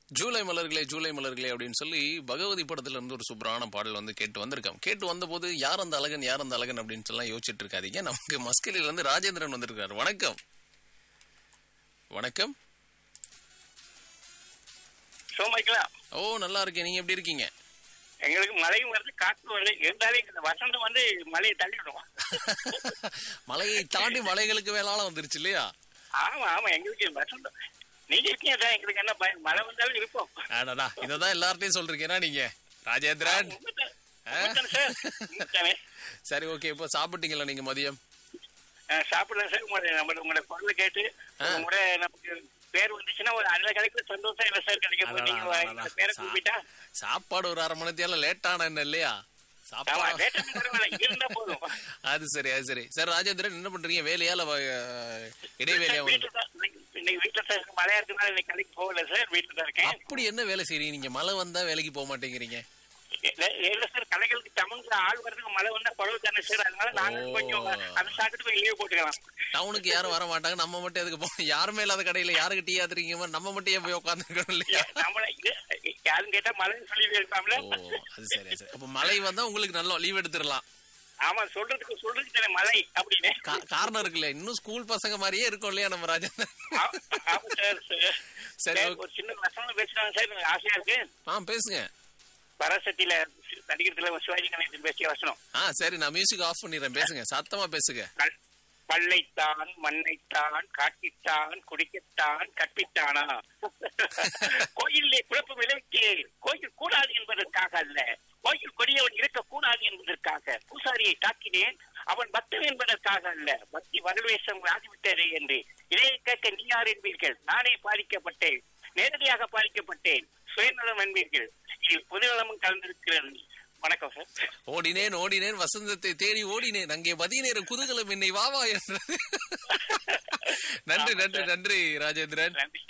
ஜூலை மலர்களே ஜூலை மலர்களே அப்படின்னு சொல்லி பகவதி படத்துல இருந்து ஒரு சூப்பரான பாடல் வந்து கேட்டு வந்திருக்கோம் கேட்டு வந்தபோது யார் அந்த அழகன் யார் அந்த அழகன் அப்படின்னு சொல்லலாம் யோசிச்சுட்டு இருக்காதீங்க நமக்கு மஸ்கலில இருந்து ராஜேந்திரன் வந்திருக்காரு வணக்கம் வணக்கம் சோமாய்க்கலாம் ஓ நல்லா இருக்கேன் நீங்க எப்படி இருக்கீங்க எங்களுக்கு மழையும் வருது காற்று வருது இருந்தாலும் இந்த வசந்தம் வந்து மழையை தள்ளிவிடும் மலையை தாண்டி மலைகளுக்கு மேலால வந்துருச்சு இல்லையா ஆமா ஆமா எங்களுக்கு வசந்தம் நீங்க இருக்கீங்க சார் எங்களுக்கு என்ன பயம் மழை வந்தாலும் இருப்போம் அடடா இததான் எல்லார்ட்டையும் சொல்றீங்கன்னா நீங்க ராஜேந்திரன் உண்மைதான். உண்மைதானே சார் உண்மைதானே? சரி ஓகே இப்போ சாப்பிட்டீங்களா நீங்க மதியம் அஹ் சாப்பிடலாம் சார் உங்களோட நம்ம உங்களோட குரலை கேட்டு உங்களோட நமக்கு பேர் வந்துச்சுன்னா ஒரு அதுல கிடைக்கிற சந்தோஷம் என்ன சார் கிடைக்கும் அடடா, நீங்க அடடா. எங்க பேரை கூப்பிட்டா சாப்பாடு ஒரு அரை மணி நேரத்துல லேட் ஆன என்ன இல்லையா ஆமா சாப்பாடு லேட்டா பரவாயில்ல இருந்தா போதும் அது சரி அது சரி சார் ராஜேந்திரன் என்ன பண்றீங்க வேலையா இல்ல வ- இடைவேளையா வந்து வீட்டுல தான் இன்னைக்கு- இன்னைக்கு வீட்டுல தான் இருக்கு. மழையா இருக்குனால இன்னைக்கு கடைக்கு போகல சார் வீட்டுல தான் இருக்கேன் அப்படி என்ன வேலை செய்றீங்க நீங்க மழை வந்தா வேலைக்கு போக மாட்டேங்கிறீங்க இல்ல இல்ல சார் கடைகளுக்கு தமிழ்ல ஆள் வர்றதுக்கு மழை வந்தா குழவு தானே சார் அதனால நாங்க ஓ. கொஞ்சம் அதை சாப்பிட்டு போய் லீவ் போட்டுக்கலாம் டவுனுக்கு யாரும் வர மாட்டாங்க நம்ம மட்டும் எதுக்கு போவோம் யாருமே இல்லாத கடையில யாருக்கு டீ ஆத்துறீங்க நம்ம மட்டும் ஏன் போய் உட்காந்துருக்கணும் இல்லையா நம்மள இது யாரும் கேட்டா மழைன்னு சொல்லி இருக்காம்ல ஓ அது சரி அது சரி அப்ப மழை வந்தா உங்களுக்கு நல்லா லீவ் எடுத்துடலாம் ஆமா சொல்றதுக்கு சொல்றதுக்கு தானே மழை அப்படின்னு கா- காரணம் இருக்குல்ல இன்னும் ஸ்கூல் பசங்க மாதிரியே இருக்கும் இல்லையா நம்ம ராஜேந்திரன் ஆ- ஆமா சார் சார். சரி, சார், ஓகே. ஒரு சின்ன வசனம் பேசுறாங்க சார் எனக்கு ஆசையா இருக்கு ஆ பேசுங்க பராசக்தியில நடிக்கிறதுல சிவாஜி கணேசன் பேசிய வசனம் ஆ சரி நான் மியூசிக் ஆஃப் பண்ணிடுறேன் பேசுங்க சத்தமா பேசுங்க கல்- பல்லைத்தான் மண்ணைத்தான் காட்டித்தான் குடிக்கத்தான் கற்பித்தானா கோயிலே குழப்பம் விளைவிக்கு கோயில் கூடாது என்பதற்காக அல்ல கோயில் கொடியவன் இருக்கக்கூடாது என்பதற்காக பூசாரியை தாக்கினேன் அவன் பக்தன் என்பதற்காக அல்ல பக்தி வரவேசம் ஆகிவிட்டது என்று இதை கேட்க நீ யார் என்பீர்கள் நானே பாதிக்கப்பட்டேன் நேரடியாக பாதிக்கப்பட்டேன் சுயநலம் என்பீர்கள் இதில் பொதுநலமும் கலந்திருக்கிறது வணக்கம் சார் ஓடினேன் ஓடினேன் வசந்தத்தை தேடி ஓடினேன் அங்கே மதிய நேரம் குதூகலம் என்னை வாவா என்றது நன்றி நன்றி நன்றி ராஜேந்திரன் நன்றி